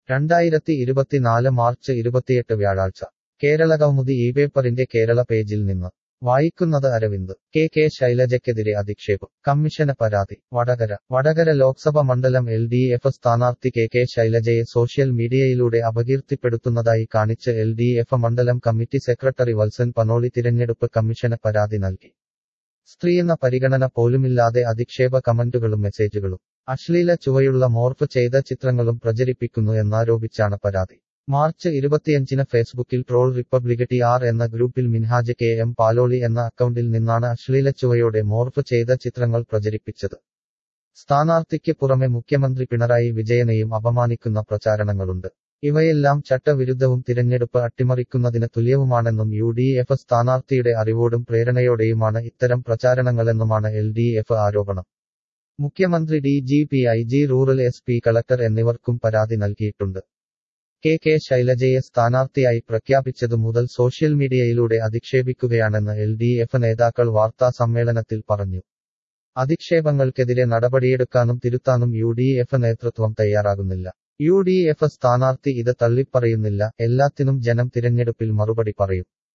രണ്ടായിരത്തി ഇരുപത്തിനാല് മാർച്ച് ഇരുപത്തിയെട്ട് വ്യാഴാഴ്ച കേരള കൗമുദി ഈ പേപ്പറിന്റെ കേരള പേജിൽ നിന്ന് വായിക്കുന്നത് അരവിന്ദ് കെ കെ ശൈലജയ്ക്കെതിരെ അധിക്ഷേപം കമ്മീഷന് പരാതി വടകര വടകര ലോക്സഭ മണ്ഡലം എൽ ഡി എഫ് സ്ഥാനാർത്ഥി കെ കെ ശൈലജയെ സോഷ്യൽ മീഡിയയിലൂടെ അപകീർത്തിപ്പെടുത്തുന്നതായി കാണിച്ച് എൽ ഡി എഫ് മണ്ഡലം കമ്മിറ്റി സെക്രട്ടറി വത്സൻ പനോളി തിരഞ്ഞെടുപ്പ് കമ്മീഷന് പരാതി നൽകി സ്ത്രീയെന്ന പരിഗണന പോലുമില്ലാതെ അധിക്ഷേപ കമന്റുകളും മെസ്സേജുകളും അശ്ലീല ചുവയുള്ള മോർഫ് ചെയ്ത ചിത്രങ്ങളും പ്രചരിപ്പിക്കുന്നു എന്നാരോപിച്ചാണ് പരാതി മാർച്ച് ഇരുപത്തിയഞ്ചിന് ഫേസ്ബുക്കിൽ ട്രോൾ റിപ്പബ്ലിക് ടി ആർ എന്ന ഗ്രൂപ്പിൽ മിൻഹാജ് കെ എം പാലോളി എന്ന അക്കൗണ്ടിൽ നിന്നാണ് അശ്ലീല ചുവയോടെ മോർഫ് ചെയ്ത ചിത്രങ്ങൾ പ്രചരിപ്പിച്ചത് സ്ഥാനാർത്ഥിക്ക് പുറമെ മുഖ്യമന്ത്രി പിണറായി വിജയനെയും അപമാനിക്കുന്ന പ്രചാരണങ്ങളുണ്ട് ഇവയെല്ലാം ചട്ടവിരുദ്ധവും തിരഞ്ഞെടുപ്പ് അട്ടിമറിക്കുന്നതിന് തുല്യവുമാണെന്നും യു ഡി എഫ് സ്ഥാനാർത്ഥിയുടെ അറിവോടും പ്രേരണയോടെയുമാണ് ഇത്തരം പ്രചാരണങ്ങളെന്നുമാണ് എൽ ഡി എഫ് ആരോപണം മുഖ്യമന്ത്രി D G P I G rural S P collector എന്നിവർക്കും പരാതി നൽകിയിട്ടുണ്ട് കെ കെ ശൈലജയെ സ്ഥാനാർത്ഥിയായി പ്രഖ്യാപിച്ചതു മുതൽ സോഷ്യൽ മീഡിയയിലൂടെ അധിക്ഷേപിക്കുകയാണെന്ന് എൽ ഡി എഫ് നേതാക്കൾ വാർത്താ സമ്മേളനത്തിൽ പറഞ്ഞു അധിക്ഷേപങ്ങൾക്കെതിരെ നടപടിയെടുക്കാനും തിരുത്താനും യു ഡി എഫ് നേതൃത്വം തയ്യാറാകുന്നില്ല യു ഡി എഫ് സ്ഥാനാർത്ഥി ഇത് തള്ളിപ്പറയുന്നില്ല എല്ലാത്തിനും ജനം തിരഞ്ഞെടുപ്പിൽ മറുപടി പറയും